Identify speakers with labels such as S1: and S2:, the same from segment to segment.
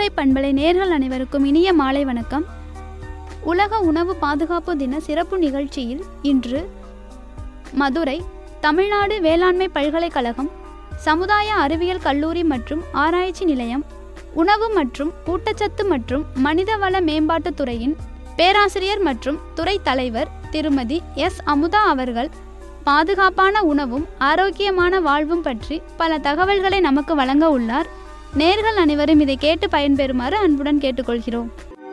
S1: புதுகை பண்பலை நேர்கள் அனைவருக்கும் இனிய மாலை வணக்கம் உலக உணவு பாதுகாப்பு தின சிறப்பு நிகழ்ச்சியில் இன்று மதுரை தமிழ்நாடு வேளாண்மை பல்கலைக்கழகம் சமுதாய அறிவியல் கல்லூரி மற்றும் ஆராய்ச்சி நிலையம் உணவு மற்றும் ஊட்டச்சத்து மற்றும் மனிதவள மேம்பாட்டுத் துறையின் பேராசிரியர் மற்றும் துறை தலைவர் திருமதி எஸ் அமுதா அவர்கள் பாதுகாப்பான உணவும் ஆரோக்கியமான வாழ்வும் பற்றி பல தகவல்களை நமக்கு வழங்க உள்ளார் நேர்கள் அனைவரும் இதை கேட்டு பயன்பெறுமாறு அன்புடன் கேட்டுக்கொள்கிறோம்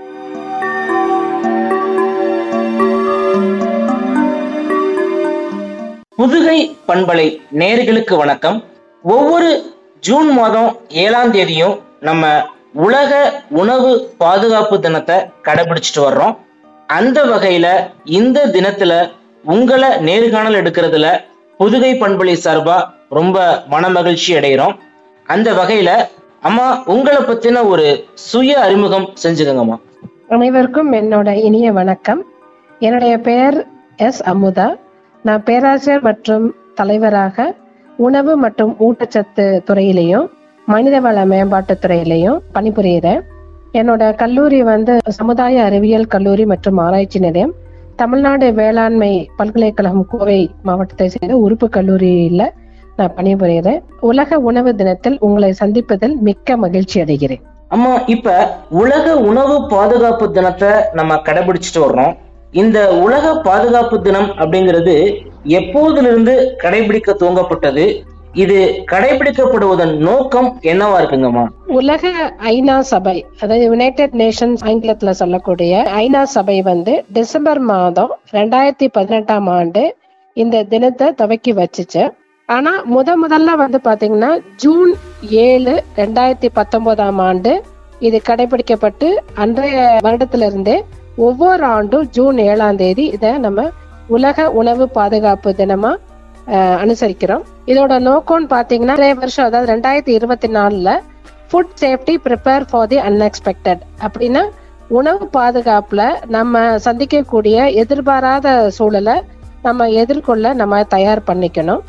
S2: புதுகை பண்பலை நேர்களுக்கு வணக்கம் ஒவ்வொரு ஜூன் மாதம் ஏழாம் தேதியும் நம்ம உலக உணவு பாதுகாப்பு தினத்தை கடைபிடிச்சிட்டு வர்றோம் அந்த வகையில இந்த தினத்துல உங்களை நேர்காணல் எடுக்கிறதுல புதுகை பண்பலை சார்பா ரொம்ப மனமகிழ்ச்சி அடைகிறோம் அந்த வகையில அம்மா உங்களை பத்தின ஒரு சுய அறிமுகம் செஞ்சுக்கங்கம்மா
S3: அனைவருக்கும் என்னோட இனிய வணக்கம் என்னுடைய பெயர் எஸ் அமுதா நான் பேராசிரியர் மற்றும் தலைவராக உணவு மற்றும் ஊட்டச்சத்து துறையிலையும் மனிதவள மேம்பாட்டு துறையிலையும் பணிபுரிகிறேன் என்னோட கல்லூரி வந்து சமுதாய அறிவியல் கல்லூரி மற்றும் ஆராய்ச்சி நிலையம் தமிழ்நாடு வேளாண்மை பல்கலைக்கழகம் கோவை மாவட்டத்தை சேர்ந்த உறுப்பு கல்லூரியில நான் பணிபுரிகிறேன் உலக உணவு தினத்தில் உங்களை சந்திப்பதில் மிக்க மகிழ்ச்சி அடைகிறேன்
S2: அம்மா இப்ப உலக உணவு பாதுகாப்பு தினத்தை நம்ம கடைபிடிச்சிட்டு வர்றோம் இந்த உலக பாதுகாப்பு தினம் அப்படிங்கிறது எப்போதிலிருந்து கடைபிடிக்க துவங்கப்பட்டது இது கடைபிடிக்கப்படுவதன் நோக்கம் என்னவா இருக்குங்கம்மா
S3: உலக ஐநா சபை அதாவது யுனைடெட் நேஷன்ஸ் ஆங்கிலத்துல சொல்லக்கூடிய ஐநா சபை வந்து டிசம்பர் மாதம் ரெண்டாயிரத்தி பதினெட்டாம் ஆண்டு இந்த தினத்தை துவக்கி வச்சுச்சு ஆனா முத முதல்ல வந்து பாத்தீங்கன்னா ஜூன் ஏழு ரெண்டாயிரத்தி பத்தொன்பதாம் ஆண்டு இது கடைபிடிக்கப்பட்டு அன்றைய வருடத்துல இருந்தே ஒவ்வொரு ஆண்டும் ஜூன் ஏழாம் தேதி இதை நம்ம உலக உணவு பாதுகாப்பு தினமா அஹ், அனுசரிக்கிறோம் இதோட நோக்கம்னு பாத்தீங்கன்னா நிறைய வருஷம் அதாவது ரெண்டாயிரத்தி இருபத்தி நாலுல food safety prepare for the unexpected அப்படின்னா உணவு பாதுகாப்புல நம்ம சந்திக்கக்கூடிய எதிர்பாராத சூழலை நம்ம எதிர்கொள்ள நம்ம தயார் பண்ணிக்கணும்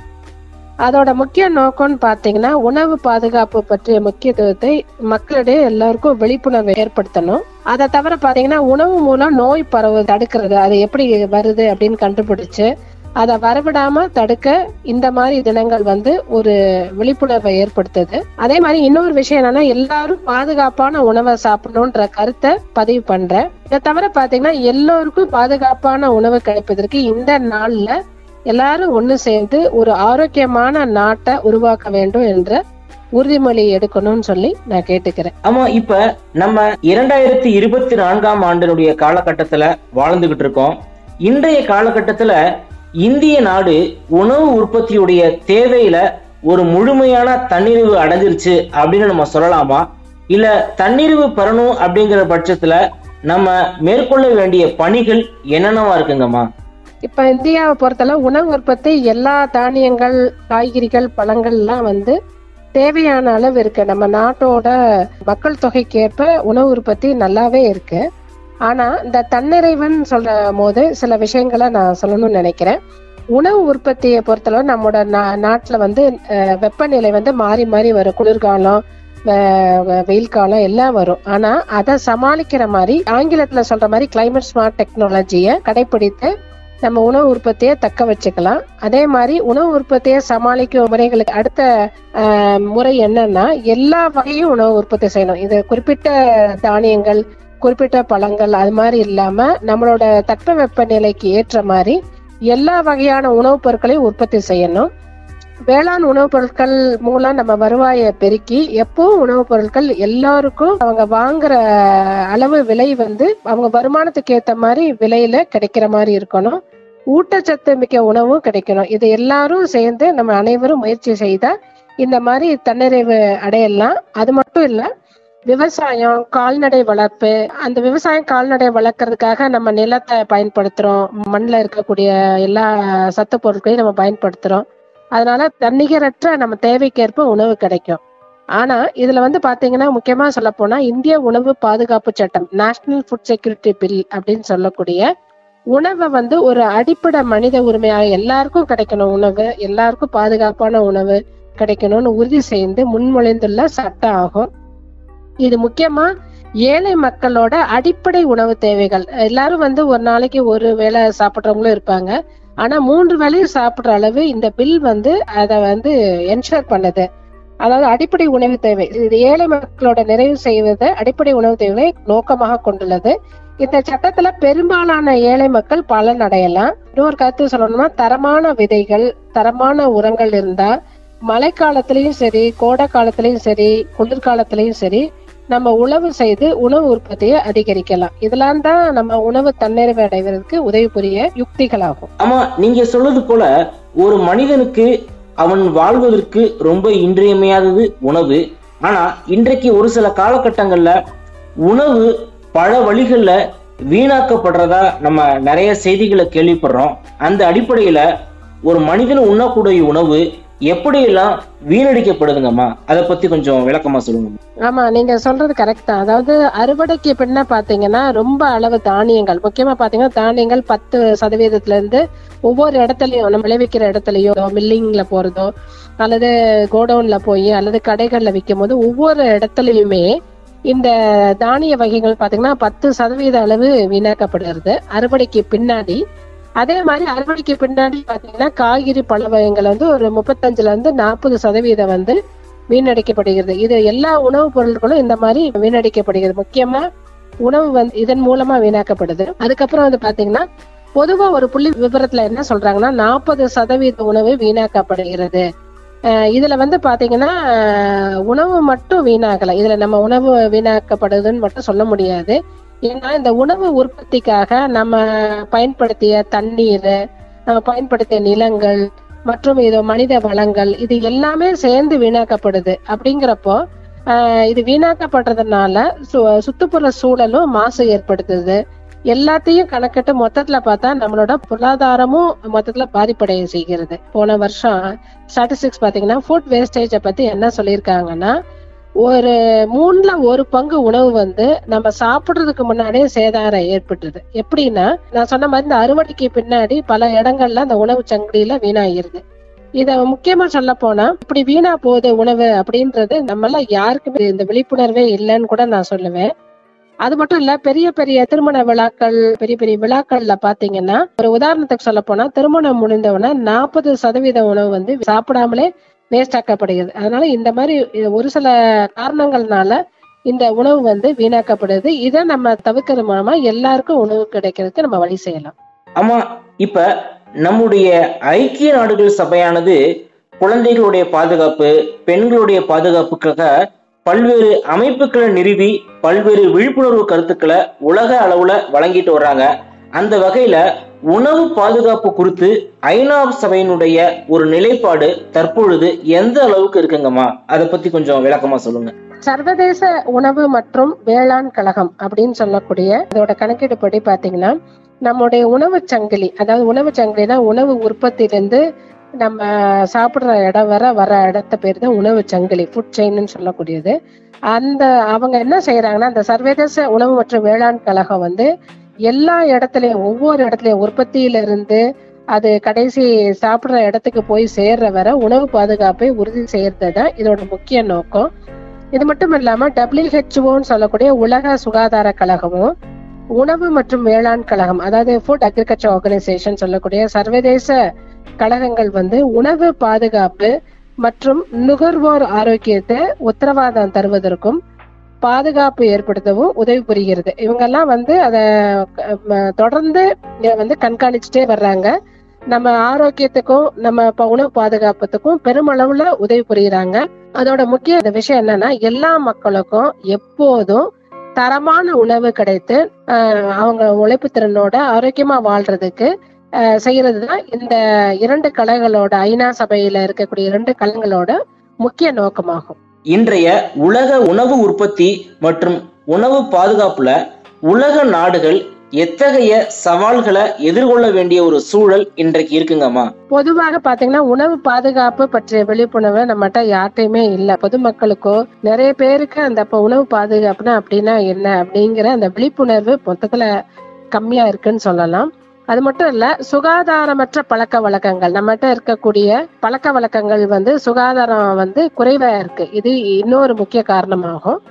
S3: அதோட முக்கிய நோக்கம்னு பாத்தீங்கன்னா உணவு பாதுகாப்பு பற்றிய முக்கியத்துவத்தை மக்களிடையே எல்லாருக்கும் விழிப்புணர்வு ஏற்படுத்தணும் அதை தவிர பாத்தீங்கன்னா உணவு மூலம் நோய் பரவு தடுக்கிறது அது எப்படி வருது அப்படின்னு கண்டுபிடிச்சு அதை வரவிடாம தடுக்க இந்த மாதிரி தினங்கள் வந்து ஒரு விழிப்புணர்வை ஏற்படுத்துது அதே மாதிரி இன்னொரு விஷயம் என்னன்னா எல்லாரும் பாதுகாப்பான உணவை சாப்பிடணுன்ற கருத்தை பதிவு பண்றேன் இதை தவிர பாத்தீங்கன்னா எல்லோருக்கும் பாதுகாப்பான உணவு கிடைப்பதற்கு இந்த நாள்ல எல்லாரும் ஒண்ணு சேர்ந்து ஒரு ஆரோக்கியமான நாட்டை உருவாக்க வேண்டும் என்ற உறுதிமொழி எடுக்கணும்னு சொல்லி நான் கேட்டுக்கிறேன்
S2: ஆமா இப்ப நம்ம இரண்டாயிரத்தி இருபத்தி நான்காம் ஆண்டினுடைய காலகட்டத்துல வாழ்ந்துகிட்டு இருக்கோம் இன்றைய காலகட்டத்துல இந்திய நாடு உணவு உற்பத்தியுடைய தேவையில ஒரு முழுமையான தன்னிறைவு அடைஞ்சிருச்சு அப்படின்னு நம்ம சொல்லலாமா இல்ல தன்னிறைவு பெறணும் அப்படிங்கிற பட்சத்துல நம்ம மேற்கொள்ள வேண்டிய பணிகள் என்னென்னவா இருக்குங்கம்மா
S3: இப்ப இந்தியாவை பொறுத்தளவு உணவு உற்பத்தி எல்லா தானியங்கள் காய்கறிகள் பழங்கள் எல்லாம் வந்து தேவையான அளவு இருக்கு நம்ம நாட்டோட மக்கள் தொகைக்கு ஏற்ப உணவு உற்பத்தி நல்லாவே இருக்கு ஆனா இந்த தன்னிறைவுன்னு சொல்ற போது சில விஷயங்களை நான் சொல்லணும்னு நினைக்கிறேன் உணவு உற்பத்தியை பொறுத்தளவு நம்மளோட நா- நாட்டுல வந்து அஹ், வெப்பநிலை வந்து மாறி மாறி வரும் குளிர்காலம் வெ- வெ- வெயில் காலம் எல்லாம் வரும் ஆனா அதை சமாளிக்கிற மாதிரி ஆங்கிலத்துல சொல்ற மாதிரி கிளைமேட் ஸ்மார்ட் டெக்னாலஜியை கடைபிடித்து நம்ம உணவு உற்பத்தியை தக்க வச்சுக்கலாம் அதே மாதிரி உணவு உற்பத்தியை சமாளிக்கும் முறைகளுக்கு அடுத்த ஆஹ், முறை என்னன்னா எல்லா வகையும் உணவு உற்பத்தி செய்யணும் இது குறிப்பிட்ட தானியங்கள் குறிப்பிட்ட பழங்கள் அது மாதிரி இல்லாம நம்மளோட தட்பவெப்ப நிலைக்கு ஏற்ற மாதிரி எல்லா வகையான உணவுப் பொருட்களையும் உற்பத்தி செய்யணும் வேளாண் உணவுப் பொருட்கள் மூலம் நம்ம வருவாயை பெருக்கி எப்பவும் உணவுப் பொருட்கள் எல்லாருக்கும் அவங்க வாங்குற அளவு விலை வந்து அவங்க வருமானத்துக்கு ஏத்த மாதிரி விலையில கிடைக்கிற மாதிரி இருக்கணும் ஊட்டச்சத்து மிக்க உணவும் கிடைக்கணும் இது எல்லாரும் சேர்ந்து நம்ம அனைவரும் முயற்சி செய்தா இந்த மாதிரி தன்னிறைவு அடையலாம் அது மட்டும் இல்ல விவசாயம் கால்நடை வளர்ப்பு அந்த விவசாயம் கால்நடை வளர்க்கறதுக்காக நம்ம நிலத்தை பயன்படுத்துறோம் மண்ணில் இருக்கக்கூடிய எல்லா சத்து பொருட்களையும் நம்ம பயன்படுத்துறோம் அதனால தன்னிகரற்ற நம்ம தேவைக்கேற்ப உணவு கிடைக்கும் ஆனா இதுல வந்து பாத்தீங்கன்னா முக்கியமா சொல்ல போனா இந்திய உணவு பாதுகாப்பு சட்டம் நேஷனல் ஃபுட் செக்யூரிட்டி பில் அப்படின்னு சொல்லக்கூடிய உணவை வந்து ஒரு அடிப்படை மனித உரிமையாக எல்லாருக்கும் கிடைக்கணும் உணவு எல்லாருக்கும் பாதுகாப்பான உணவு கிடைக்கணும்னு உறுதி செய்து முன்மொழிந்துள்ள சட்டம் ஆகும் இது முக்கியமா ஏழை மக்களோட அடிப்படை உணவு தேவைகள் எல்லாரும் வந்து ஒரு நாளைக்கு ஒரு வேளை சாப்பிட்றவங்களும் இருப்பாங்க ஆனா மூன்று வேளையும் சாப்பிடுற அளவு இந்த பில் வந்து அதை வந்து என்ஷூர் பண்ணுது அதாவது அடிப்படை உணவு தேவை இது ஏழை மக்களோட நிறைவு செய்வதை அடிப்படை உணவு தேவைகளை நோக்கமாக கொண்டுள்ளது இந்த சட்டத்துல பெரும்பாலான ஏழை மக்கள் பலன் அடையலாம் இன்னொரு கருத்து சொல்லணும்னா தரமான விதைகள் தரமான உரங்கள் இருந்தா மழை காலத்திலயும் சரி கோடை காலத்திலயும் சரி குளிர்காலத்திலயும் சரி நம்ம உழவு செய்து உணவு உற்பத்தியை அதிகரிக்கலாம் இதெல்லாம் தான் நம்ம உணவு தன்னிறைவு அடைவதற்கு உதவி புரிய யுக்திகளாகும்
S2: ஆமா நீங்க சொல்றது போல ஒரு மனிதனுக்கு அவன் வாழ்வதற்கு ரொம்ப இன்றியமையாதது உணவு ஆனா இன்றைக்கு ஒரு சில காலகட்டங்கள்ல உணவு பல வழிகள்ல வீணாக்கப்படுறதா நம்ம நிறைய செய்திகளை கேள்விப்படுறோம் அந்த அடிப்படையில ஒரு மனிதன் உண்ணக்கூடிய உணவு எப்படியெல்லாம் வீணடிக்கப்படுதுங்கம்மா அதை பத்தி கொஞ்சம் விளக்கமா சொல்லுங்க
S3: ஆமா நீங்க சொல்றது கரெக்ட் தான் அதாவது அறுவடைக்கு பின்ன பாத்தீங்கன்னா ரொம்ப அளவு தானியங்கள் முக்கியமா பாத்தீங்கன்னா தானியங்கள் பத்து சதவீதத்துல இருந்து ஒவ்வொரு இடத்துலயும் நம்ம விளைவிக்கிற இடத்துலயோ மில்லிங்ல போறதோ அல்லது கோடவுன்ல போய் அல்லது கடைகள்ல விற்கும் போது ஒவ்வொரு இடத்துலயுமே இந்த தானிய வகைகள் பாத்தீங்கன்னா பத்து சதவீத அளவு வீணாக்கப்படுகிறது அறுவடைக்கு பின்னாடி அதே மாதிரி அறுவடைக்கு பின்னாடி பாத்தீங்கன்னா காய்கறி பழ வகைகள் வந்து ஒரு முப்பத்தஞ்சுல இருந்து நாற்பது சதவீதம் வந்து வீணடிக்கப்படுகிறது இது எல்லா உணவுப் பொருட்களும் இந்த மாதிரி வீணடிக்கப்படுகிறது முக்கியமா உணவு வந்து இதன் மூலமா வீணாக்கப்படுது அதுக்கப்புறம் வந்து பாத்தீங்கன்னா பொதுவா ஒரு புள்ளி விவரத்துல என்ன சொல்றாங்கன்னா நாற்பது சதவீத உணவு வீணாக்கப்படுகிறது அஹ் இதுல வந்து பாத்தீங்கன்னா அஹ் உணவு மட்டும் வீணாகல இதுல நம்ம உணவு வீணாக்கப்படுதுன்னு மட்டும் சொல்ல முடியாது ஏன்னா இந்த உணவு உற்பத்திக்காக நம்ம பயன்படுத்திய தண்ணீர் நம்ம பயன்படுத்திய நிலங்கள் மற்றும் இது மனித வளங்கள் இது எல்லாமே சேர்ந்து வீணாக்கப்படுது அப்படிங்கிறப்போ ஆஹ் இது வீணாக்கப்படுறதுனால சு சுற்றுப்புற சூழலும் மாசு ஏற்படுத்துது எல்லாத்தையும் கணக்கிட்டு மொத்தத்துல பார்த்தா நம்மளோட பொருளாதாரமும் மொத்தத்துல பாதிப்படைய செய்கிறது போன வருஷம் ஸ்டாட்டிஸ்டிக்ஸ் பாத்தீங்கன்னா ஃபுட் வேஸ்டேஜை பத்தி என்ன சொல்லியிருக்காங்கன்னா ஒரு மூணுல ஒரு பங்கு உணவு வந்து நம்ம சாப்பிடுறதுக்கு முன்னாடியே சேதாரம் ஏற்பட்டுது எப்படின்னா நான் சொன்ன மாதிரி இந்த அறுவடைக்கு பின்னாடி பல இடங்கள்ல அந்த உணவு சங்கிலியில வீணாகிருது இத முக்கியமா சொல்ல போனா இப்படி வீணா போகுது உணவு அப்படின்றது நம்மள யாருக்குமே இந்த விழிப்புணர்வே இல்லைன்னு கூட நான் சொல்லுவேன் அது மட்டும் இல்ல பெரிய பெரிய திருமண விழாக்கள் பெரிய பெரிய விழாக்கள்ல பாத்தீங்கன்னா ஒரு உதாரணத்துக்கு சொல்ல போனா திருமணம் முடிந்தவுடனே நாற்பது சதவீத உணவு வந்து சாப்பிடாமலே வேஸ்ட் ஆக்கப்படுகிறது அதனால இந்த மாதிரி ஒரு சில காரணங்கள்னால இந்த உணவு வந்து வீணாக்கப்படுது இதை நம்ம தவிர்க்கிறது மூலமா எல்லாருக்கும் உணவு கிடைக்கிறதுக்கு நம்ம வழி செய்யலாம்
S2: ஆமா இப்ப நம்முடைய ஐக்கிய நாடுகள் சபையானது குழந்தைகளுடைய பாதுகாப்பு பெண்களுடைய பாதுகாப்புக்காக பல்வேறு அமைப்புகளை நிறுவி பல்வேறு விழிப்புணர்வு கருத்துக்களை உலக அளவுல வழங்கிட்டு வர்றாங்க அந்த வகையில உணவு பாதுகாப்பு குறித்து ஐநா சபையினுடைய ஒரு நிலைப்பாடு தற்பொழுது எந்த அளவுக்கு இருக்குங்கம்மா அதை பத்தி கொஞ்சம் விளக்கமா சொல்லுங்க
S3: சர்வதேச உணவு மற்றும் வேளாண் கழகம் அப்படின்னு சொல்லக்கூடிய அதோட கணக்கீடுபடி பாத்தீங்கன்னா நம்முடைய உணவு சங்கிலி அதாவது உணவு சங்கிலினா உணவு உற்பத்தியிலிருந்து நம்ம சாப்பிடுற இடம் வர வர இடத்த பேர் தான் உணவு சங்கிலி ஃபுட் செயின்னு சொல்லக்கூடியது அந்த அவங்க என்ன செய்யறாங்கன்னா அந்த சர்வதேச உணவு மற்றும் வேளாண் கழகம் வந்து எல்லா இடத்துலயும் ஒவ்வொரு இடத்துலயும் உற்பத்தியில இருந்து அது கடைசி சாப்பிடுற இடத்துக்கு போய் சேர்ற வரை உணவு பாதுகாப்பை உறுதி செய்யறது தான் இதோட முக்கிய நோக்கம் இது மட்டும் இல்லாம டபிள்யூஹெச்ஓன்னு சொல்லக்கூடிய உலக சுகாதார கழகமும் உணவு மற்றும் வேளாண் கழகம் அதாவது ஃபுட் அக்ரிகல்ச்சர் ஆர்கனைசேஷன் சொல்லக்கூடிய சர்வதேச கழகங்கள் வந்து உணவு பாதுகாப்பு மற்றும் நுகர்வோர் ஆரோக்கியத்தை உத்தரவாதம் தருவதற்கும் பாதுகாப்பு ஏற்படுத்தவும் உதவி புரிகிறது இவங்கெல்லாம் வந்து அதை தொடர்ந்து இதை வந்து கண்காணிச்சுட்டே வர்றாங்க நம்ம ஆரோக்கியத்துக்கும் நம்ம இப்ப உணவு பாதுகாப்பத்துக்கும் பெருமளவுல உதவி புரியுறாங்க அதோட முக்கிய விஷயம் என்னன்னா எல்லா மக்களுக்கும் எப்போதும் தரமான உணவு கிடைத்து ஆஹ் அவங்க உழைப்பு திறனோட ஆரோக்கியமா வாழ்றதுக்கு செய்யறது தான் இந்த இரண்டு கலைகளோட ஐநா சபையில இருக்கக்கூடிய இரண்டு கலங்களோட முக்கிய நோக்கமாகும்
S2: இன்றைய உலக உணவு உற்பத்தி மற்றும் உணவு பாதுகாப்புல உலக நாடுகள் எத்தகைய சவால்களை எதிர்கொள்ள வேண்டிய ஒரு சூழல் இன்றைக்கு இருக்குங்கம்மா
S3: பொதுவாக பாத்தீங்கன்னா உணவு பாதுகாப்பு பற்றிய விழிப்புணர்வு நம்மகிட்ட யார்ட்டையுமே இல்ல பொதுமக்களுக்கோ நிறைய பேருக்கு அந்த உணவு பாதுகாப்புனா அப்படின்னா என்ன அப்படிங்கிற அந்த விழிப்புணர்வு மொத்தத்துல கம்மியா இருக்குன்னு சொல்லலாம் அது மட்டும் இல்ல சுகாதாரமற்ற பழக்க வழக்கங்கள் நம்மகிட்ட இருக்கக்கூடிய பழக்க வழக்கங்கள் வந்து சுகாதாரம் வந்து குறைவா இருக்கு இது இன்னொரு முக்கிய காரணமாகும்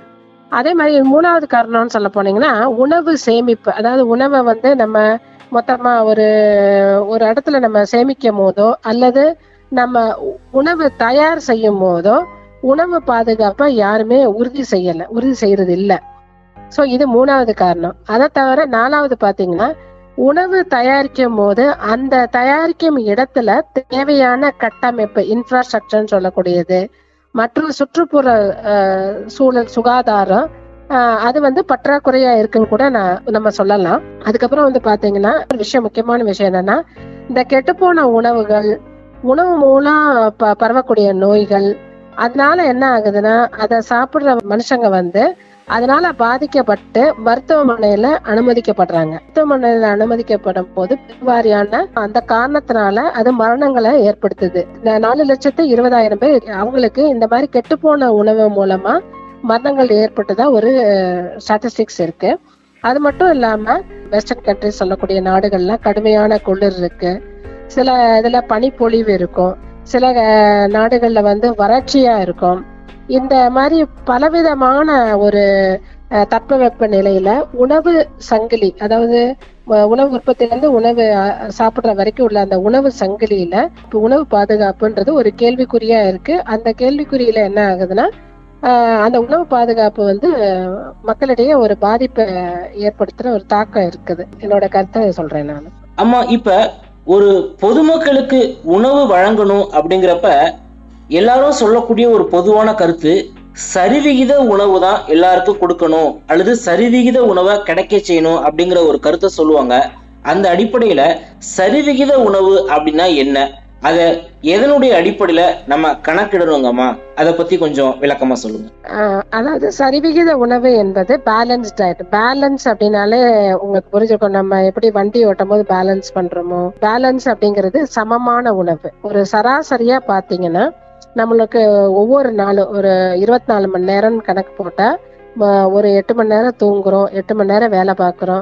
S3: அதே மாதிரி மூணாவது காரணம்னு சொல்ல போனீங்கன்னா உணவு சேமிப்பு அதாவது உணவை வந்து நம்ம மொத்தமா ஒரு ஒரு இடத்துல நம்ம சேமிக்கும் போதோ அல்லது நம்ம உ- உணவு தயார் செய்யும் போதோ உணவு பாதுகாப்பை யாருமே உறுதி செய்யல உறுதி செய்யறது இல்ல சோ இது மூணாவது காரணம் அதை தவிர நாலாவது பாத்தீங்கன்னா உணவு தயாரிக்கும் போது அந்த தயாரிக்கும் இடத்துல தேவையான கட்டமைப்பு இன்ஃப்ராஸ்ட்ரக்சர்னு சொல்லக்கூடியது மற்றும் சுற்றுப்புற அஹ், சூழல் சுகாதாரம் அஹ், அது வந்து பற்றாக்குறையா இருக்குன்னு கூட நான் நம்ம சொல்லலாம் அதுக்கப்புறம் வந்து பாத்தீங்கன்னா ஒரு விஷயம் முக்கியமான விஷயம் என்னன்னா இந்த கெட்டுப்போன உணவுகள் உணவு மூலம் ப- பரவக்கூடிய நோய்கள் அதனால என்ன ஆகுதுன்னா அதை சாப்பிடுற மனுஷங்க வந்து அதனால பாதிக்கப்பட்டு மருத்துவமனையில அனுமதிக்கப்படுறாங்க மருத்துவமனையில அனுமதிக்கப்படும் போது பெருவாரியான அந்த காரணத்தினால அது மரணங்களை ஏற்படுத்துது இந்த நாலு லட்சத்து இருபதாயிரம் பேர் அவங்களுக்கு இந்த மாதிரி கெட்டுப்போன உணவு மூலமா மரணங்கள் ஏற்பட்டதா ஒரு ஸ்டாட்டிஸ்டிக்ஸ் இருக்கு அது மட்டும் இல்லாம வெஸ்டர்ன் கண்ட்ரி சொல்லக்கூடிய நாடுகள்ல கடுமையான குளிர் இருக்கு சில இதுல பனிப்பொழிவு இருக்கும் சில அஹ், நாடுகள்ல வந்து வறட்சியா இருக்கும் இந்த மாதிரி பலவிதமான ஒரு அஹ், தட்பவெப்ப நிலையில உணவு சங்கிலி அதாவது அஹ், உணவு உற்பத்தியில இருந்து உணவு அஹ், சாப்பிடுற வரைக்கும் உள்ள அந்த உணவு சங்கிலியில இப்ப உணவு பாதுகாப்புன்றது ஒரு கேள்விக்குறியா இருக்கு அந்த கேள்விக்குறியில என்ன ஆகுதுன்னா ஆஹ் அந்த உணவு பாதுகாப்பு வந்து அஹ், மக்களிடையே ஒரு பாதிப்பை ஏற்படுத்துற ஒரு தாக்கம் இருக்குது என்னோட கருத்தை சொல்றேன் நான்
S2: அம்மா இப்ப ஒரு பொதுமக்களுக்கு உணவு வழங்கணும் அப்படிங்கிறப்ப எல்லாரும் சொல்லக்கூடிய ஒரு பொதுவான கருத்து சரிவிகித உணவு தான் எல்லாருக்கும் கொடுக்கணும் அல்லது சரிவிகித உணவை கிடைக்க செய்யணும் அப்படிங்கிற ஒரு கருத்தை சொல்லுவாங்க அந்த அடிப்படையில சரிவிகித உணவு அப்படின்னா என்ன அத எதனுடைய அடிப்படையில நம்ம கணக்கிடணுங்கம்மா அதை பத்தி கொஞ்சம் விளக்கமா சொல்லுங்க
S3: ஆஹ் அதாவது சரிவிகித உணவு என்பது பேலன்ஸ் டயட் பேலன்ஸ் அப்படின்னாலே உங்களுக்கு புரிஞ்சிருக்கும் நம்ம எப்படி வண்டி ஓட்டும் போது பேலன்ஸ் பண்றோமோ பேலன்ஸ் அப்படிங்கிறது சமமான உணவு ஒரு சராசரியா பாத்தீங்கன்னா நம்மளுக்கு ஒவ்வொரு நாளும் ஒரு இருபத்தி நாலு மணி நேரம் கணக்கு போட்டா ம- ஒரு எட்டு மணி நேரம் தூங்குறோம் எட்டு மணி நேரம் வேலை பார்க்குறோம்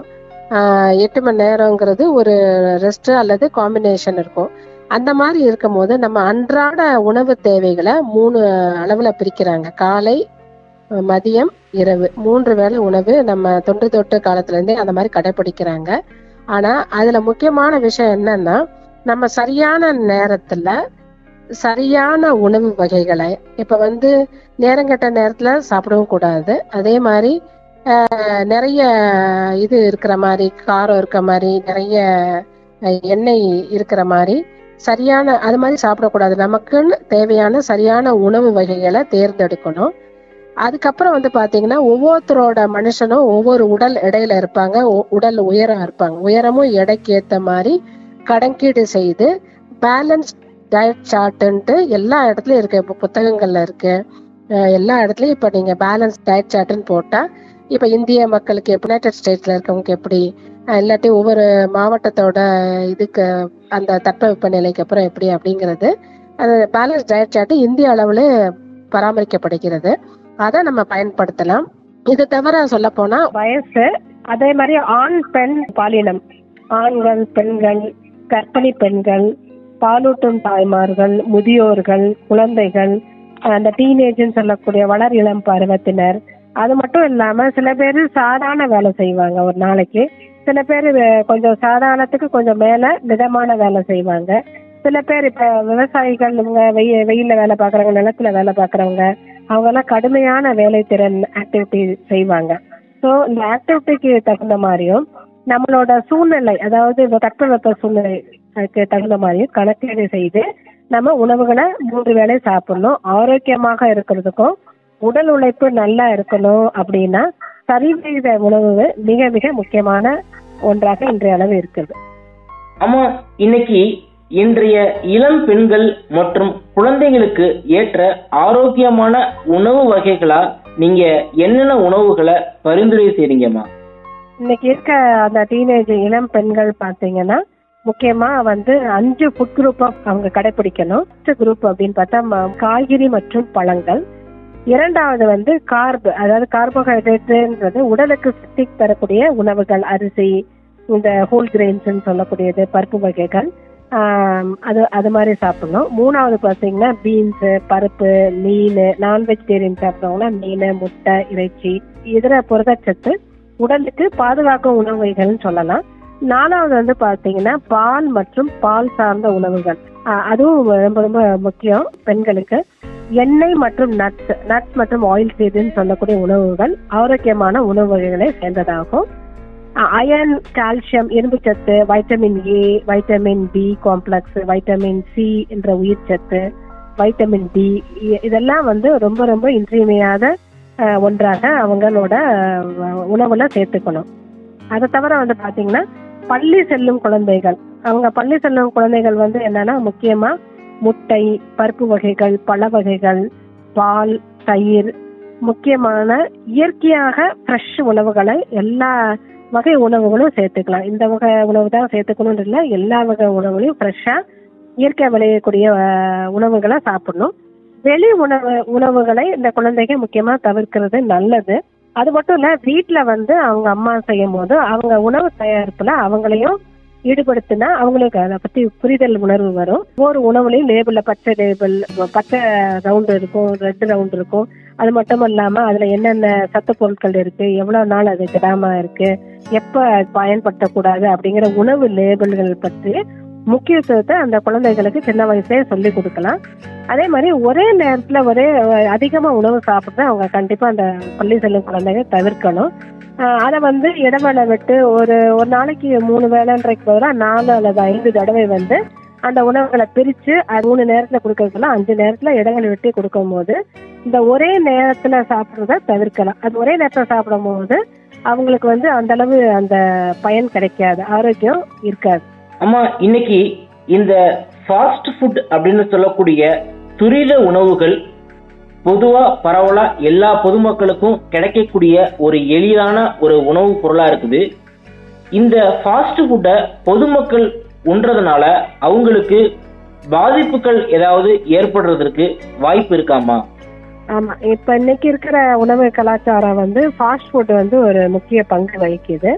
S3: எட்டு மணி நேரங்கிறது ஒரு ரெஸ்ட் அல்லது காம்பினேஷன் இருக்கும் அந்த மாதிரி இருக்கும்போது நம்ம அன்றாட உணவு தேவைகளை மூணு அளவுல பிரிக்கிறாங்க காலை அஹ் மதியம் இரவு மூன்று வேளை உணவு நம்ம தொன்று தொட்டு காலத்துல இருந்தே அந்த மாதிரி கடைபிடிக்கிறாங்க ஆனா அதுல முக்கியமான விஷயம் என்னன்னா நம்ம சரியான நேரத்துல சரியான உணவு வகைகளை இப்ப வந்து நேரங்கெட்ட நேரத்துல சாப்பிடவும் கூடாது அதே மாதிரி ஆஹ், நிறைய இது இருக்கிற மாதிரி காரம் இருக்கிற மாதிரி நிறைய அஹ், எண்ணெய் இருக்கிற மாதிரி சரியான அது மாதிரி சாப்பிடக்கூடாது நமக்குன்னு தேவையான சரியான உணவு வகைகளை தேர்ந்தெடுக்கணும் அதுக்கப்புறம் வந்து பாத்தீங்கன்னா ஒவ்வொருத்தரோட மனுஷனும் ஒவ்வொரு உடல் எடையில இருப்பாங்க உ- உடல் உயரம் இருப்பாங்க உயரமும் எடைக்கு ஏத்த மாதிரி கணக்கீடு செய்து பேலன்ஸ் டயட் சார்ட்டுன்ட்டு எல்லா இடத்துலயும் இருக்கு இப்போ புத்தகங்கள்ல இருக்கு அஹ் எல்லா இடத்துலயும் இப்ப நீங்க பேலன்ஸ் டயட் சார்ட்டுன்னு போட்டா இப்ப இந்திய மக்களுக்கு யுனைடெட் ஸ்டேட்ஸ்ல இருக்கவங்களுக்கு எப்படி அஹ் இல்லாட்டி ஒவ்வொரு மாவட்டத்தோட இதுக்கு அந்த தட்பவெப்ப நிலைக்கு அப்புறம் எப்படி அப்படிங்கிறது அந்த பேலன்ஸ் டயட் சார்ட் இந்திய அளவுல பராமரிக்கப்படுகிறது அதை நம்ம பயன்படுத்தலாம் இது தவிர சொல்ல போனா வயசு அதே மாதிரி ஆண் பெண் பாலினம் ஆண்கள் பெண்கள் கர்ப்பிணி பெண்கள் பாலூட்டும் தாய்மார்கள் முதியோர்கள் குழந்தைகள் அந்த டீனேஜ்னு சொல்லக்கூடிய வளர் இளம் பருவத்தினர் அது மட்டும் இல்லாம சில பேர் சாதாரண வேலை செய்வாங்க ஒரு நாளைக்கு சில பேர் கொஞ்சம் சாதாரணத்துக்கு கொஞ்சம் மேல மிதமான வேலை செய்வாங்க சில பேர் இப்ப விவசாயிகள் இவங்க வெய வெயில்ல வேலை பாக்குறவங்க நிலத்துல வேலை பாக்குறவங்க அவங்க எல்லாம் கடுமையான வேலை திறன் ஆக்டிவிட்டி செய்வாங்க ஸோ இந்த ஆக்டிவிட்டிக்கு தகுந்த மாதிரியும் நம்மளோட சூழ்நிலை அதாவது தட்பவெப்ப சூழ்நிலைக்கு தகுந்த மாதிரியும் கணக்கீடு செய்து நம்ம உணவுகளை மூன்று வேளை சாப்பிடணும் ஆரோக்கியமாக இருக்கிறதுக்கும் உடல் உழைப்பு நல்லா இருக்கணும் அப்படின்னா சரிவிகித உணவு மிக மிக முக்கியமான ஒன்றாக இன்றைய அளவு இருக்குது
S2: ஆமா இன்னைக்கு இன்றைய இளம் பெண்கள் மற்றும் குழந்தைகளுக்கு ஏற்ற ஆரோக்கியமான உணவு வகைகளா நீங்க என்னென்ன உணவுகளை பரிந்துரை செய்றீங்கம்மா
S3: இன்னைக்கு இருக்க அந்த டீனேஜ் இளம் பெண்கள் பார்த்தீங்கன்னா முக்கியமா வந்து அஞ்சு ஃபுட் குரூப் அவங்க கடைபிடிக்கணும் ஃபர்ஸ்ட் குரூப் அப்படின்னு பார்த்தா ம- காய்கறி மற்றும் பழங்கள் இரண்டாவது வந்து கார்ப் அதாவது கார்போஹைட்ரேட்ன்றது உடலுக்கு சக்தி தரக்கூடிய உணவுகள் அரிசி இந்த ஹோல் கிரெயின்ஸ்னு சொல்லக்கூடியது பருப்பு வகைகள் ஆம், அது அது மாதிரி சாப்பிடணும் மூணாவது பார்த்தீங்கன்னா பீன்ஸ் பருப்பு மீன் நான் வெஜிடேரியன் சாப்பிட்றவங்களாம் மீன் முட்டை இறைச்சி இதர புரதச்சத்து உடலுக்கு பாதுகாக்கும் உணவு வகைகள்னு சொல்லலாம் நாலாவது வந்து பாத்தீங்கன்னா பால் மற்றும் பால் சார்ந்த உணவுகள் ஆஹ் அதுவும் ரொம்ப ரொம்ப முக்கியம் பெண்களுக்கு எண்ணெய் மற்றும் நட்ஸ் நட்ஸ் மற்றும் ஆயில் சீடுன்னு சொல்லக்கூடிய உணவுகள் ஆரோக்கியமான உணவு வகைகளை சேர்ந்ததாகும் அயன் கால்சியம் இரும்புச்சத்து vitamin A vitamin B complex vitamin C என்ற உயிர் சத்து வைட்டமின் டி இதெல்லாம் வந்து ரொம்ப ரொம்ப இன்றியமையாத அஹ், ஒன்றாக அவங்களோட அஹ், உணவுல சேர்த்துக்கணும் அதை தவிர வந்து பாத்தீங்கன்னா பள்ளி செல்லும் குழந்தைகள் அவங்க பள்ளி செல்லும் குழந்தைகள் வந்து என்னன்னா முக்கியமா முட்டை பருப்பு வகைகள் பழ வகைகள் பால் தயிர் முக்கியமான இயற்கையாக ஃப்ரெஷ் உணவுகளை எல்லா வகை உணவுகளும் சேர்த்துக்கலாம் இந்த வகை உணவு தான் சேர்த்துக்கணும்னு இல்லை எல்லா வகை உணவுகளையும் ஃப்ரெஷ்ஷாக இயற்கை விளையக்கூடிய அஹ், உணவுகளை சாப்பிடணும் வெளி உணவு உணவுகளை இந்த குழந்தைங்க முக்கியமா தவிர்க்கிறது நல்லது அது மட்டும் இல்ல வீட்ல வந்து அவங்க அம்மா செய்யும் போது அவங்க உணவு தயாரிப்புல அவங்களையும் ஈடுபடுத்தினா அவங்களுக்கு அதை பத்தி புரிதல் உணர்வு வரும் ஒவ்வொரு உணவுலையும் லேபிள்ல பச்சை லேபிள் பச்சை ரவுண்ட் இருக்கும் ரெட் ரவுண்ட் இருக்கும் அது மட்டும் இல்லாம அதுல என்னென்ன சத்து பொருட்கள் இருக்கு எவ்வளவு நாள் அது கிடாம இருக்கு எப்ப பயன்படுத்தக்கூடாது அப்படிங்கிற உணவு லேபிள்கள் பற்றி முக்கியத்துவத்தை அந்த குழந்தைகளுக்கு சின்ன வயசுலயே சொல்லி கொடுக்கலாம் அதே மாதிரி ஒரே நேரத்துல ஒரே அஹ், அதிகமா உணவு சாப்பிட்டு அவங்க கண்டிப்பா அந்த பள்ளி செல்லும் குழந்தைங்க தவிர்க்கணும் அஹ், அதை வந்து இடைவேளை விட்டு ஒரு ஒரு நாளைக்கு மூணு வேலைன்றதுக்கு பதிலாக நாலு அல்லது ஐந்து தடவை வந்து அந்த உணவுகளை பிரிச்சு அது மூணு நேரத்துல கொடுக்கறதுல அஞ்சு நேரத்துல இடைவெளி விட்டு கொடுக்கும் போது இந்த ஒரே நேரத்துல சாப்பிட்றத தவிர்க்கலாம் அது ஒரே நேரத்துல சாப்பிடும் போது அவங்களுக்கு வந்து அந்த அளவு அந்த பயன் கிடைக்காது ஆரோக்கியம் இருக்காது
S2: அம்மா இன்னைக்கு இந்த ஃபாஸ்ட் ஃபுட் அப்படின்னு சொல்லக்கூடிய துரித உணவுகள் பொதுவா பரவலா எல்லா பொதுமக்களுக்கும் கிடைக்கக்கூடிய ஒரு எளிதான ஒரு உணவுப் பொருளா இருக்குது இந்த ஃபாஸ்ட் ஃபுட்டை பொதுமக்கள் உண்றதுனால அவங்களுக்கு பாதிப்புகள் ஏதாவது ஏற்படுறதுக்கு வாய்ப்பு இருக்காமா
S3: ஆமா இப்ப இன்னைக்கு இருக்கிற உணவு கலாச்சாரம் வந்து ஃபாஸ்ட் ஃபுட் வந்து ஒரு முக்கிய பங்கு வகிக்குது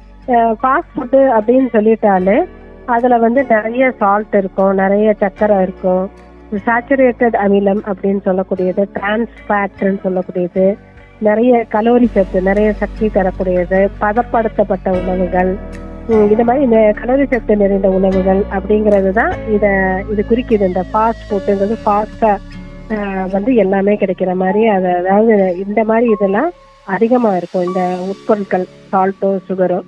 S3: ஃபாஸ்ட் ஃபுட்டு அப்படின்னு சொல்லிட்டாலே அதுல வந்து நிறைய சால்ட் இருக்கும் நிறைய சர்க்கரை இருக்கும் சேச்சுரேட்டட் அமிலம் அப்படின்னு சொல்லக்கூடியது டிரான்ஸ் ஃபேட்னு சொல்லக்கூடியது நிறைய கலோரி சத்து நிறைய சக்தி தரக்கூடியது பதப்படுத்தப்பட்ட உணவுகள் ஹம், இந்த மாதிரி நெ- கலோரி சத்து நிறைந்த உணவுகள் அப்படிங்கிறது தான் இத இது குறிக்குது இந்த ஃபாஸ்ட் ஃபுட்டுங்கிறது ஃபாஸ்டா வந்து எல்லாமே கிடைக்கிற மாதிரி அது அதாவது இந்த மாதிரி இதெல்லாம் அதிகமா இருக்கும் இந்த உட்பொருட்கள் சால்ட்டோ சுகரோ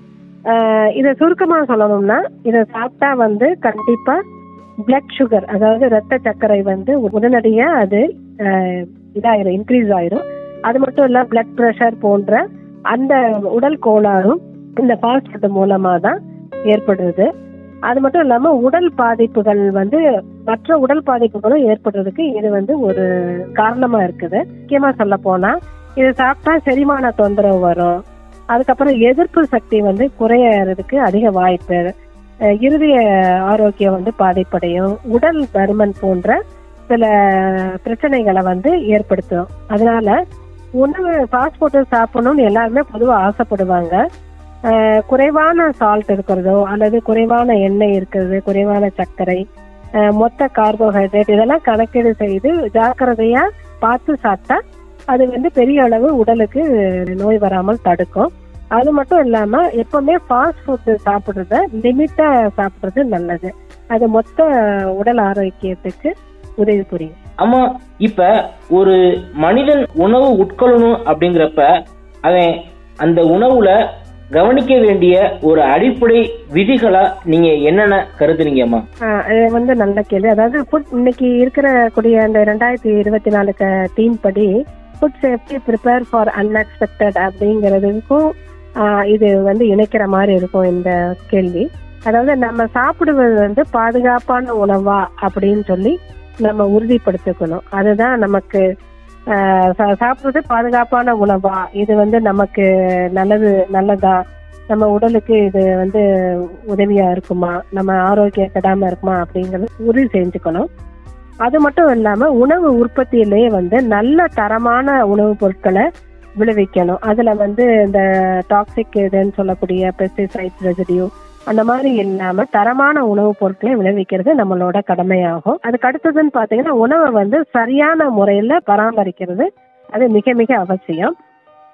S3: இதை சுருக்கமா சொல்லணும்னா இதை சாப்பிட்டா வந்து கண்டிப்பா பிளட் சுகர் அதாவது ரத்த சர்க்கரை வந்து உடனடியா அது ஆஹ், இதாயிரும் இன்க்ரீஸ் ஆயிரும் அது மட்டும் இல்ல பிளட் ப்ரெஷர் போன்ற அந்த உடல் கோளாறும் இந்த ஃபாஸ்ட் ஃபுட் மூலமா தான் ஏற்படுறது அது மட்டும் இல்லாம உடல் பாதிப்புகள் வந்து மற்ற உடல் பாதிப்புகளும் ஏற்படுறதுக்கு இது வந்து ஒரு காரணமா இருக்குது முக்கியமா சொல்ல போனா இது சாப்பிட்டா செரிமான தொந்தரவு வரும் அதுக்கப்புறம் எதிர்ப்பு சக்தி வந்து குறையறதுக்கு அதிக வாய்ப்பு அஹ் இருதய ஆரோக்கியம் வந்து பாதிப்படையும் உடல் பருமன் போன்ற சில பிரச்சனைகளை வந்து ஏற்படுத்தும் அதனால உணவு ஃபாஸ்ட் ஃபுட்டு சாப்பிடணும்னு எல்லாருமே பொதுவாக ஆசைப்படுவாங்க அஹ் குறைவான சால்ட் இருக்கிறதோ அல்லது குறைவான எண்ணெய் இருக்கிறது குறைவான சர்க்கரை அஹ் மொத்த கார்போஹைட்ரேட் இதெல்லாம் கணக்கீடு செய்து ஜாக்கிரதையா பார்த்து சாப்பிட்டா அது வந்து பெரிய அளவு உடலுக்கு நோய் வராமல் தடுக்கும் அது மட்டும் இல்லாம எப்பவுமே ஃபாஸ்ட் ஃபுட் சாப்பிடுறத லிமிட்டா சாப்பிடுறது நல்லது அது மொத்த உடல் ஆரோக்கியத்துக்கு உதவி புரியும்
S2: அம்மா இப்ப ஒரு மனிதன் உணவு உட்கொள்ளணும் அப்படிங்கிறப்ப அவன் அந்த உணவுல கவனிக்க வேண்டிய ஒரு அடிப்படை விதிகளா நீங்க என்னென்ன கருதுறீங்கம்மா
S3: ஆஹ் இது வந்து நல்ல கேள்வி அதாவது ஃபுட் இன்னைக்கு இருக்கிற கூடிய அந்த ரெண்டாயிரத்தி இருபத்தி நாலு தீம் படி food safety prepare for unexpected அப்படிங்கிறதுக்கும் ஆஹ் இது வந்து இணைக்கிற மாதிரி இருக்கும் இந்த கேள்வி அதாவது நம்ம சாப்பிடுவது வந்து பாதுகாப்பான உணவா அப்படின்னு சொல்லி நம்ம உறுதிப்படுத்திக்கணும் அதுதான் நமக்கு ஆஹ் சா- சாப்பிடுறது பாதுகாப்பான உணவா இது வந்து நமக்கு நல்லது நல்லதா நம்ம உடலுக்கு இது வந்து உதவியா இருக்குமா நம்ம ஆரோக்கியம் கெடாம இருக்குமா அப்படிங்கறது உறுதி செஞ்சுக்கணும் அது மட்டும் இல்லாம உணவு உற்பத்தியிலேயே வந்து நல்ல தரமான உணவுப் பொருட்களை விளைவிக்கணும் அதுல வந்து இந்த டாக்ஸிக் இதுன்னு சொல்லக்கூடிய பெஸ்டிசைட்ஸ் ரெசிடியூ அந்த மாதிரி இல்லாம தரமான உணவுப் பொருட்களை விளைவிக்கிறது நம்மளோட கடமையாகும் அதுக்கு அடுத்ததுன்னு பாத்தீங்கன்னா உணவை வந்து சரியான முறையில பராமரிக்கிறது அது மிக மிக அவசியம்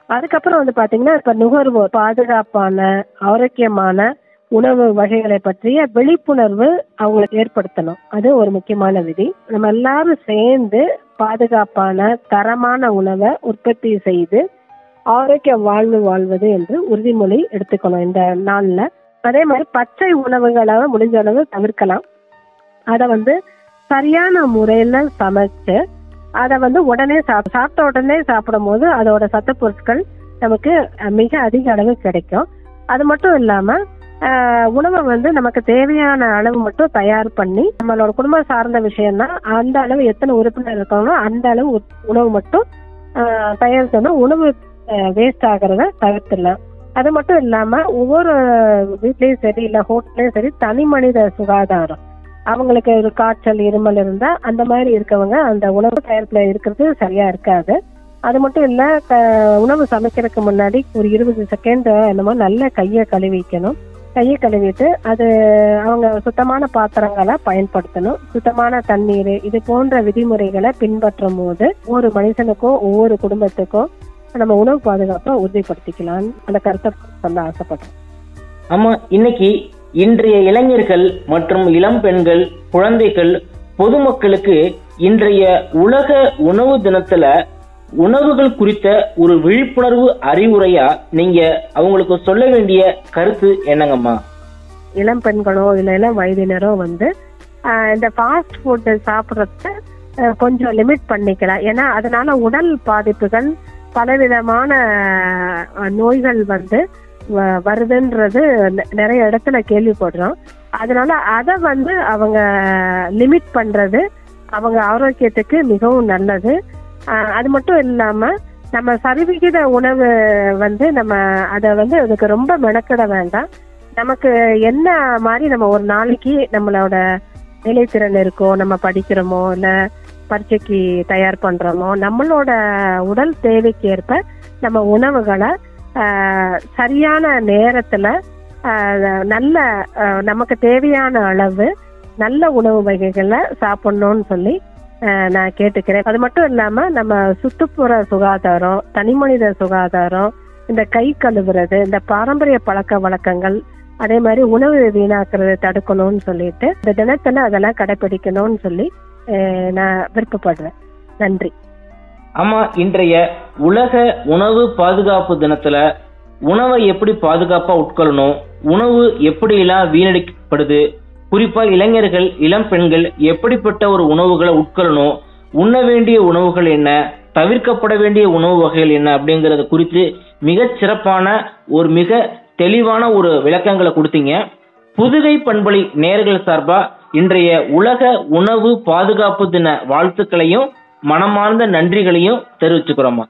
S3: அதுக்கப்புறம் வந்து பாத்தீங்கன்னா இப்ப நுகர்வோர் பாதுகாப்பான ஆரோக்கியமான உணவு வகைகளை பற்றிய விழிப்புணர்வு அவங்களுக்கு ஏற்படுத்தணும் அது ஒரு முக்கியமான விதி நம்ம எல்லாரும் சேர்ந்து பாதுகாப்பான தரமான உணவை உற்பத்தி செய்து ஆரோக்கிய வாழ்வு வாழ்வது என்று உறுதிமொழி எடுத்துக்கணும் இந்த நாள்ல அதே மாதிரி பச்சை உணவுகளை முடிஞ்ச அளவு தவிர்க்கலாம் அதை வந்து சரியான முறையில சமைச்சு அதை வந்து உடனே சாப்~ சாப்பிட்ட உடனே சாப்பிடும் போது அதோட சத்து பொருட்கள் நமக்கு அஹ், மிக அதிக அளவு கிடைக்கும் அது மட்டும் இல்லாம ஆஹ், உணவை வந்து நமக்கு தேவையான அளவு மட்டும் தயார் பண்ணி நம்மளோட குடும்பம் சார்ந்த விஷயம்னா அந்த அளவு எத்தனை உறுப்பினர் இருக்காங்களோ அந்த அளவு உ- உணவு மட்டும் ஆஹ், தயாரிக்கணும் உணவு வேஸ்ட் ஆகிறத தவிர்த்துடலாம் அது மட்டும் இல்லாம ஒவ்வொரு வீட்லயும் சரி இல்ல ஹோட்டல்லயும் சரி தனி மனித சுகாதாரம் அவங்களுக்கு ஒரு காய்ச்சல் இருமல் இருந்தா அந்த மாதிரி இருக்கவங்க அந்த உணவு தயாரிப்புல இருக்கிறது சரியா இருக்காது அது மட்டும் இல்ல க- உணவு சமைக்கிறதுக்கு முன்னாடி ஒரு இருபது செகண்ட் என்னமோ நல்ல கையை கழுவிக்கணும் கையை கழுவிட்டு அது அவங்க சுத்தமான பாத்திரங்களை பயன்படுத்தணும் சுத்தமான தண்ணீர் இது போன்ற விதிமுறைகளை பின்பற்றும் போது ஒவ்வொரு மனுஷனுக்கும் ஒவ்வொரு குடும்பத்துக்கும் நம்ம உணவு பாதுகாப்பை உறுதிப்படுத்திக்கலாம்னு அந்த கருத்தை சொல்ல ஆசைப்படுறேன்
S2: ஆமா இன்னைக்கு இன்றைய இளைஞர்கள் மற்றும் இளம் பெண்கள் குழந்தைகள் பொதுமக்களுக்கு இன்றைய உலக உணவு தினத்துல உணவுகள் குறித்த ஒரு விழிப்புணர்வு அறிவுரையா நீங்க அவங்களுக்கு சொல்ல வேண்டிய கருத்து என்னங்கம்மா
S3: இளம் பெண்களோ இல்ல இளம் வயதினரோ வந்து ஆஹ் இந்த ஃபாஸ்ட் ஃபுட் சாப்பிட்றத கொஞ்சம் லிமிட் பண்ணிக்கலாம் ஏன்னா அதனால உடல் பாதிப்புகள் பலவிதமான ஆஹ், நோய்கள் வந்து வ- வருதுன்றது நெ- நிறைய இடத்துல கேள்விப்படுறோம் அதனால அதை வந்து அவங்க லிமிட் பண்றது அவங்க ஆரோக்கியத்துக்கு மிகவும் நல்லது ஆஹ், அது மட்டும் இல்லாம நம்ம சரிவிகித உணவு வந்து நம்ம அதை வந்து அதுக்கு ரொம்ப மெனக்கிட வேண்டாம் நமக்கு என்ன மாதிரி நம்ம ஒரு நாளைக்கு நம்மளோட நிலைத்திறன் இருக்கோ நம்ம படிக்கிறோமோ இல்ல பரீட்சைக்கு தயார் பண்றோமோ நம்மளோட உடல் தேவைக்கு ஏற்ப நம்ம உணவுகளை ஆஹ், சரியான நேரத்துல ஆஹ், நல்ல ஆஹ், நமக்கு தேவையான அளவு நல்ல உணவு வகைகளை சாப்பிடணும்னு சொல்லி ஆஹ், நான் கேட்டுக்கிறேன் அது மட்டும் இல்லாம நம்ம சுற்றுப்புற சுகாதாரம் தனிமனித சுகாதாரம் இந்த கை கழுவுறது இந்த பாரம்பரிய பழக்க வழக்கங்கள் அதே மாதிரி உணவு வீணாக்குறதை தடுக்கணும்னு சொல்லிட்டு இந்த தினத்துல அதெல்லாம் கடைபிடிக்கணும்னு சொல்லி அஹ், நான் விருப்பப்படுறேன் நன்றி
S2: ஆமா இன்றைய உலக உணவு பாதுகாப்பு தினத்துல உணவை எப்படி பாதுகாப்பா உட்கொள்ளணும் உணவு எப்படியெல்லாம் வீணடிக்கப்படுது குறிப்பா இளைஞர்கள் இளம் பெண்கள் எப்படிப்பட்ட ஒரு உணவுகளை உட்கொள்ளணும் உண்ண வேண்டிய உணவுகள் என்ன தவிர்க்கப்பட வேண்டிய உணவு வகைகள் என்ன அப்படிங்கறது குறித்து மிகச் சிறப்பான ஒரு மிக தெளிவான ஒரு விளக்கங்களை கொடுத்தீங்க புதுகை பண்பலை நேர்கள் சார்பா இன்றைய உலக உணவு பாதுகாப்பு தின வாழ்த்துக்களையும் மனமார்ந்த நன்றிகளையும் தெரிவிச்சுக்கிறோமா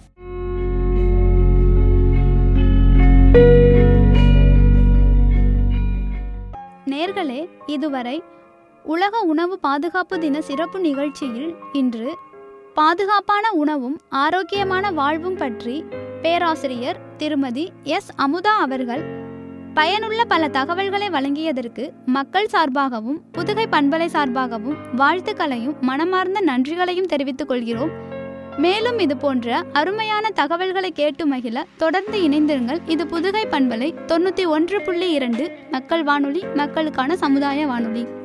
S1: நேர்களே இதுவரை உலக உணவு பாதுகாப்பு தின சிறப்பு நிகழ்ச்சியில் இன்று பாதுகாப்பான உணவும் ஆரோக்கியமான வாழ்வும் பற்றி பேராசிரியர் திருமதி எஸ் அமுதா அவர்கள் பயனுள்ள பல தகவல்களை வழங்கியதற்கு மக்கள் சார்பாகவும் புதுகை பண்பலை சார்பாகவும் வாழ்த்துக்களையும் மனமார்ந்த நன்றிகளையும் தெரிவித்துக் கொள்கிறோம் மேலும் இது போன்ற அருமையான தகவல்களை கேட்டு மகிழ தொடர்ந்து இணைந்திருங்கள் இது புதுகை பண்பலை தொண்ணூற்றி ஒன்று புள்ளி இரண்டு மக்கள் வானொலி மக்களுக்கான சமுதாய வானொலி